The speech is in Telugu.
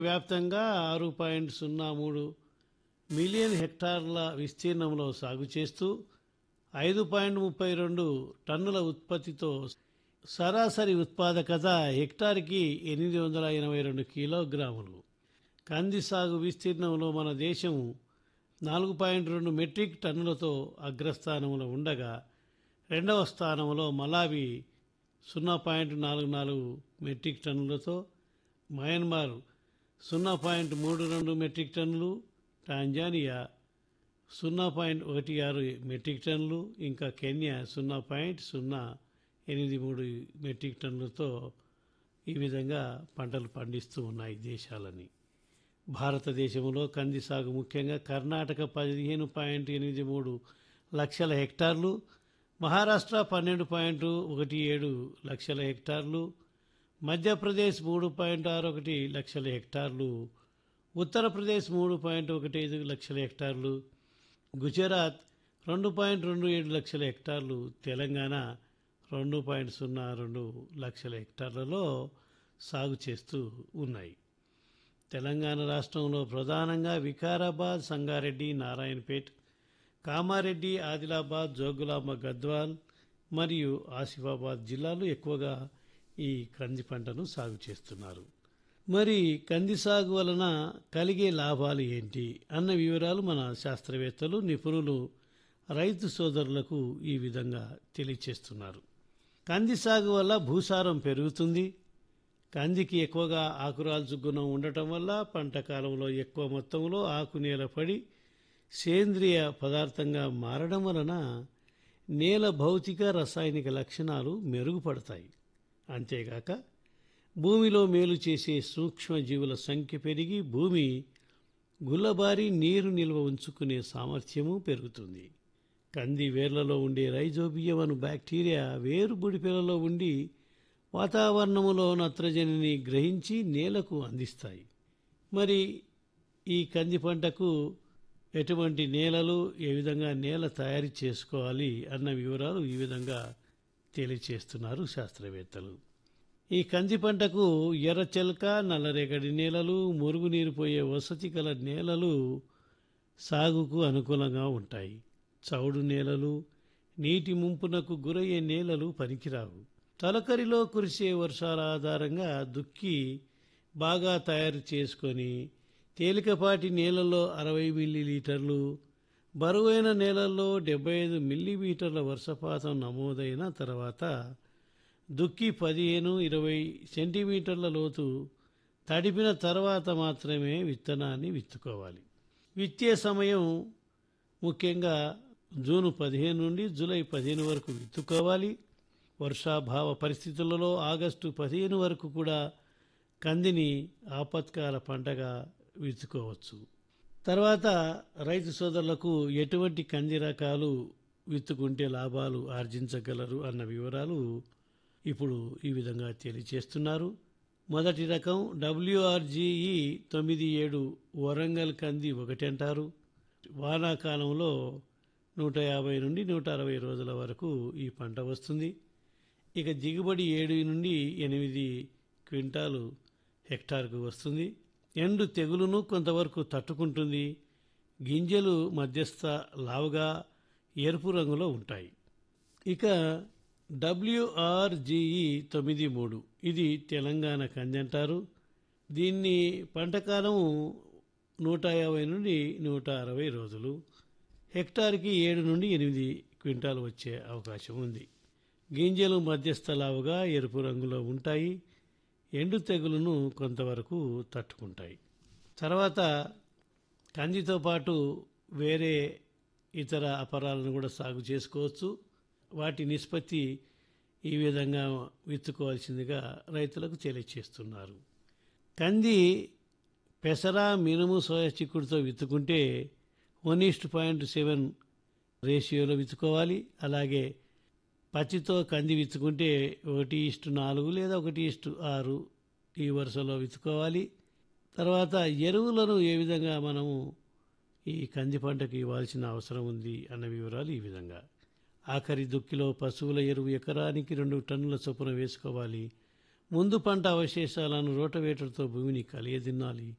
వ్యాప్తంగా ఆరు పాయింట్ సున్నా మూడు మిలియన్ హెక్టార్ల విస్తీర్ణంలో సాగు చేస్తూ ఐదు పాయింట్ ముప్పై రెండు టన్నుల ఉత్పత్తితో సరాసరి ఉత్పాదకత హెక్టార్కి ఎనిమిది వందల ఎనభై రెండు కిలోగ్రాములు కంది సాగు విస్తీర్ణంలో మన దేశం నాలుగు పాయింట్ రెండు మెట్రిక్ టన్నులతో అగ్రస్థానంలో ఉండగా రెండవ స్థానంలో మలావి సున్నా పాయింట్ నాలుగు నాలుగు మెట్రిక్ టన్నులతో మయన్మార్ సున్నా పాయింట్ మూడు రెండు మెట్రిక్ టన్నులు టాంజానియా సున్నా పాయింట్ ఒకటి ఆరు మెట్రిక్ టన్నులు ఇంకా కెన్యా సున్నా పాయింట్ సున్నా ఎనిమిది మూడు మెట్రిక్ టన్నులతో ఈ విధంగా పంటలు పండిస్తూ ఉన్నాయి దేశాలని భారతదేశంలో కంది సాగు ముఖ్యంగా కర్ణాటక పదిహేను పాయింట్ ఎనిమిది మూడు లక్షల హెక్టార్లు మహారాష్ట్ర పన్నెండు పాయింట్ ఒకటి ఏడు లక్షల హెక్టార్లు మధ్యప్రదేశ్ మూడు పాయింట్ ఆరు ఒకటి లక్షల హెక్టార్లు ఉత్తరప్రదేశ్ మూడు పాయింట్ ఒకటి ఐదు లక్షల హెక్టార్లు గుజరాత్ రెండు పాయింట్ రెండు ఏడు లక్షల హెక్టార్లు తెలంగాణ రెండు పాయింట్ సున్నా రెండు లక్షల హెక్టార్లలో సాగు చేస్తూ ఉన్నాయి తెలంగాణ రాష్ట్రంలో ప్రధానంగా వికారాబాద్ సంగారెడ్డి నారాయణపేట్ కామారెడ్డి ఆదిలాబాద్ జోగులాంబ గద్వాల్ మరియు ఆసిఫాబాద్ జిల్లాలు ఎక్కువగా ఈ కంది పంటను సాగు చేస్తున్నారు మరి కంది సాగు వలన కలిగే లాభాలు ఏంటి అన్న వివరాలు మన శాస్త్రవేత్తలు నిపుణులు రైతు సోదరులకు ఈ విధంగా తెలియచేస్తున్నారు కంది సాగు వల్ల భూసారం పెరుగుతుంది కందికి ఎక్కువగా ఆకురాల్చు గుణం ఉండటం వల్ల పంట కాలంలో ఎక్కువ మొత్తంలో ఆకు నేల పడి సేంద్రియ పదార్థంగా మారడం వలన నేల భౌతిక రసాయనిక లక్షణాలు మెరుగుపడతాయి అంతేగాక భూమిలో మేలు చేసే సూక్ష్మజీవుల సంఖ్య పెరిగి భూమి గుల్లబారి నీరు నిల్వ ఉంచుకునే సామర్థ్యము పెరుగుతుంది కంది వేర్లలో ఉండే రైజోబియం అను బ్యాక్టీరియా వేరు బుడిపెలలో ఉండి వాతావరణములో నత్రజనిని గ్రహించి నేలకు అందిస్తాయి మరి ఈ కంది పంటకు ఎటువంటి నేలలు ఏ విధంగా నేల తయారు చేసుకోవాలి అన్న వివరాలు ఈ విధంగా తెలియచేస్తున్నారు శాస్త్రవేత్తలు ఈ కంది పంటకు ఎర్రచెలక నల్లరేగడి నేలలు మురుగునీరు పోయే వసతి గల నేలలు సాగుకు అనుకూలంగా ఉంటాయి చౌడు నేలలు నీటి ముంపునకు గురయ్యే నేలలు పనికిరావు తలకరిలో కురిసే వర్షాల ఆధారంగా దుక్కి బాగా తయారు చేసుకొని తేలికపాటి నేలల్లో అరవై మిల్లీలీటర్లు బరువైన నేలల్లో డెబ్బై ఐదు మిల్లీమీటర్ల వర్షపాతం నమోదైన తర్వాత దుక్కి పదిహేను ఇరవై సెంటీమీటర్ల లోతు తడిపిన తర్వాత మాత్రమే విత్తనాన్ని విత్తుకోవాలి విత్తే సమయం ముఖ్యంగా జూన్ పదిహేను నుండి జూలై పదిహేను వరకు విత్తుకోవాలి వర్షాభావ పరిస్థితులలో ఆగస్టు పదిహేను వరకు కూడా కందిని ఆపత్కాల పంటగా విత్తుకోవచ్చు తర్వాత రైతు సోదరులకు ఎటువంటి కంది రకాలు విత్తుకుంటే లాభాలు ఆర్జించగలరు అన్న వివరాలు ఇప్పుడు ఈ విధంగా తెలియచేస్తున్నారు మొదటి రకం డబ్ల్యూఆర్జీఈ తొమ్మిది ఏడు వరంగల్ కంది ఒకటి అంటారు వానాకాలంలో నూట యాభై నుండి నూట అరవై రోజుల వరకు ఈ పంట వస్తుంది ఇక దిగుబడి ఏడు నుండి ఎనిమిది క్వింటాలు హెక్టార్కు వస్తుంది ఎండు తెగులును కొంతవరకు తట్టుకుంటుంది గింజలు మధ్యస్థ లావుగా ఎరుపు రంగులో ఉంటాయి ఇక డబ్ల్యూఆర్జీఈ తొమ్మిది మూడు ఇది తెలంగాణ కంది అంటారు దీన్ని పంటకాలం నూట యాభై నుండి నూట అరవై రోజులు హెక్టార్కి ఏడు నుండి ఎనిమిది క్వింటాలు వచ్చే అవకాశం ఉంది గింజలు మధ్యస్థ లావుగా ఎరుపు రంగులో ఉంటాయి ఎండు తెగులును కొంతవరకు తట్టుకుంటాయి తర్వాత కందితో పాటు వేరే ఇతర అపరాలను కూడా సాగు చేసుకోవచ్చు వాటి నిష్పత్తి ఈ విధంగా విత్తుకోవాల్సిందిగా రైతులకు తెలియచేస్తున్నారు కంది పెసర మినుము సోయా చిక్కుడుతో విత్తుకుంటే వన్ ఈస్ట్ పాయింట్ సెవెన్ రేషియోలో విత్తుకోవాలి అలాగే పచ్చితో కంది విత్తుకుంటే ఒకటి ఇష్టు నాలుగు లేదా ఒకటి ఇష్టు ఆరు ఈ వరుసలో విత్తుకోవాలి తర్వాత ఎరువులను ఏ విధంగా మనము ఈ కంది పంటకు ఇవ్వాల్సిన అవసరం ఉంది అన్న వివరాలు ఈ విధంగా ఆఖరి దుక్కిలో పశువుల ఎరువు ఎకరానికి రెండు టన్నుల చొప్పున వేసుకోవాలి ముందు పంట అవశేషాలను రోటవేటర్తో భూమిని కలియదిన్నాలి